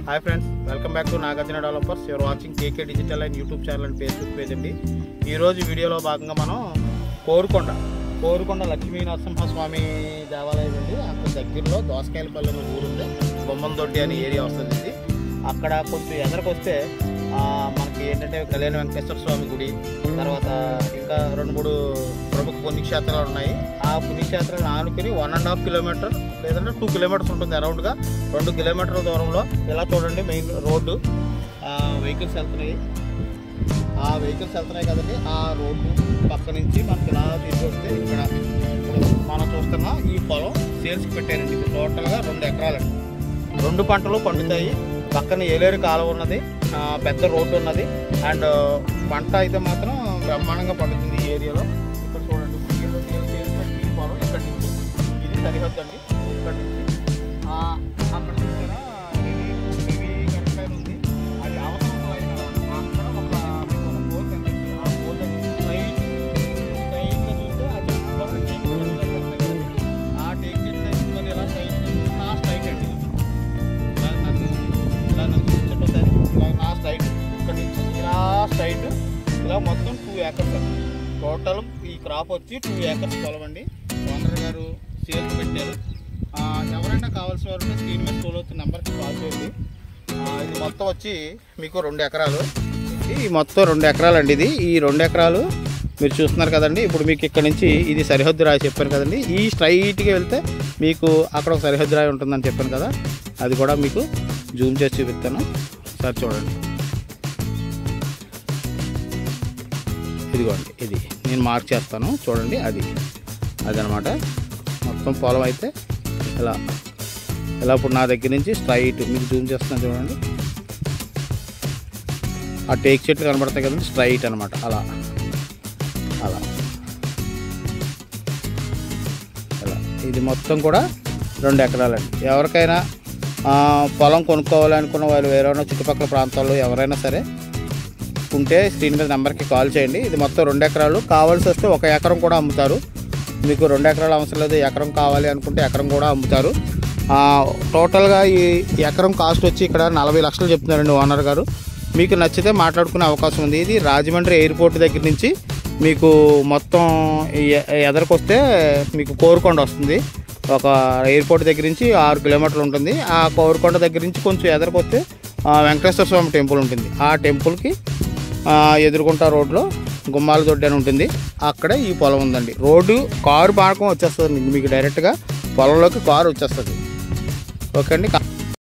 Hi friends welcome back to Nagarjuna developers your watching KK digital and YouTube channel and Facebook page అండి ఈరోజు వీడియోలో భాగంగా మనం కోరుకొండ కోరుకొండ లక్ష్మీ నరసింహస్వామి దేవాలయం అండి అక్కడ దగ్గరలో దోసకాయలపల్లి అనే ఊరుంది బొమ్మలదొడ్డి అనే ఏరియా వస్తుంది ఇది అక్కడ కొంచెం ఎదరికొస్తే ఆ, మనకి ఏంటంటే కళ్యాణ వెంకటేశ్వర స్వామి గుడి తర్వాత ఇంకా రెండు మూడు ప్రముఖ పుణ్యక్షేత్రాలు ఉన్నాయి ఆ పుణ్యక్షేత్రాలను ఆనుకుని వన్ అండ్ హాఫ్ కిలోమీటర్ లేదంటే టూ కిలోమీటర్స్ ఉంటుంది అరౌండ్గా రెండు కిలోమీటర్ల దూరంలో ఇలా చూడండి మెయిన్ రోడ్డు వెహికల్స్ వెళ్తున్నాయి ఆ వెహికల్స్ వెళ్తున్నాయి కదండి ఆ రోడ్డు పక్క నుంచి మనకి ఇలా తీసుకొస్తే ఇక్కడ ఇప్పుడు మనం చూస్తున్న ఈ పొలం సేల్స్కి పెట్టారండి ఇది టోటల్గా రెండు ఎకరాలండి రెండు పంటలు పండుతాయి పక్కన ఏలేరు కాలువ ఉన్నది ఆ, పెద్ద రోడ్డు ఉన్నది అండ్ పంట అయితే మాత్రం బ్రహ్మాండంగా పండుతుంది ఈ ఏరియాలో ఇక్కడ చూడండి ఈ రోడ్డు ఈ సేల్స్ పెట్టి ఈ పొలం ఇక్కడ నుంచి ఇది సరిహద్దు అండి ఇక్కడ నుంచి ఆ, అక్కడ చూసారా ఇది ఇది కరెక్ట్ లైన్ ఉంది అది అవసరం లైన్ అక్కడ ఒక మీకు ఒక పోల్ కనిపిస్తుంది ఆ పోల్ స్ట్రైట్ స్ట్రైట్గా చూస్తే అది ఒక టేక్ చెట్టు కనిపిస్తుంది కదండి. ఆ టేక్ చెట్టు దగ్గర మరి ఇలా స్ట్రైట్ నా స్ట్రైట్ అండి ఇలా నన్ను ఇలా నన్ను కూర్చోబెట్టారు ఇలా నా స్ట్రైట్ ఇక్కడ నుంచి ఇలా స్ట్రైట్ ఇలా మొత్తం టూ ఏకర్స్ అండి టోటల్ ఈ క్రాప్ వచ్చి టూ ఏకర్స్ పొలం అండి ఓనర్ గారు సేల్స్ పెట్టారు ఆ, ఎవరైనా కావాల్సిన వారు స్క్రీన్ మీద స్కూల్ వచ్చిన నెంబర్కి కాల్ చేయండి ఆ, ఇది మొత్తం వచ్చి మీకు రెండు ఎకరాలు ఈ మొత్తం రెండు ఎకరాలు అండి ఇది ఈ రెండు ఎకరాలు మీరు చూస్తున్నారు కదండి ఇప్పుడు మీకు ఇక్కడ నుంచి ఇది సరిహద్దు రాయి చెప్పాను కదండి ఈ స్ట్రైట్గా వెళ్తే మీకు అక్కడ ఒక సరిహద్దు రాయి ఉంటుందని చెప్పాను కదా అది కూడా మీకు జూమ్ చేసి చూపిస్తాను సార్ చూడండి ఇదిగోండి ఇది నేను మార్క్ చేస్తాను చూడండి అది అదనమాట మొత్తం పొలం అయితే ఇలా ఇలా ఇప్పుడు నా దగ్గర నుంచి స్ట్రైట్ మీకు జూమ్ చేస్తున్నాను చూడండి ఆ టేక్ చెట్లు కనబడతాయి కదండి స్ట్రైట్ అనమాట అలా అలా అలా ఇది మొత్తం కూడా రెండు ఎకరాలండి ఎవరికైనా ఆ, పొలం కొనుక్కోవాలనుకున్న వాళ్ళు వేరే చుట్టుపక్కల ప్రాంతాల్లో ఎవరైనా సరే ఉంటే స్క్రీన్ మీద నెంబర్కి కాల్ చేయండి ఇది మొత్తం రెండు ఎకరాలు కావాల్సి వస్తే ఒక ఎకరం కూడా అమ్ముతారు మీకు రెండు ఎకరాలు అవసరం లేదు ఎకరం కావాలి అనుకుంటే ఎకరం కూడా అమ్ముతారు ఆ, టోటల్గా ఈ ఎకరం కాస్ట్ వచ్చి ఇక్కడ నలభై లక్షలు చెప్తున్నారండి ఓనర్ గారు మీకు నచ్చితే మాట్లాడుకునే అవకాశం ఉంది ఇది రాజమండ్రి ఎయిర్పోర్ట్ దగ్గర నుంచి మీకు మొత్తం ఎ- ఎదరికొస్తే మీకు కోరుకొండ వస్తుంది ఒక ఎయిర్పోర్ట్ దగ్గర నుంచి ఆరు కిలోమీటర్లు ఉంటుంది ఆ కోరుకొండ దగ్గర నుంచి కొంచెం ఎదరికొస్తే ఆ, వెంకటేశ్వర స్వామి టెంపుల్ ఉంటుంది ఆ టెంపుల్కి ఆ, ఎదురుకుంటా రోడ్లో గుమ్మాల దొడ్డి అని ఉంటుంది అక్కడే ఈ పొలం ఉందండి రోడ్డు కారు పాడకం వచ్చేస్తుంది మీకు డైరెక్ట్గా పొలంలోకి కారు వచ్చేస్తుంది ఓకే అండి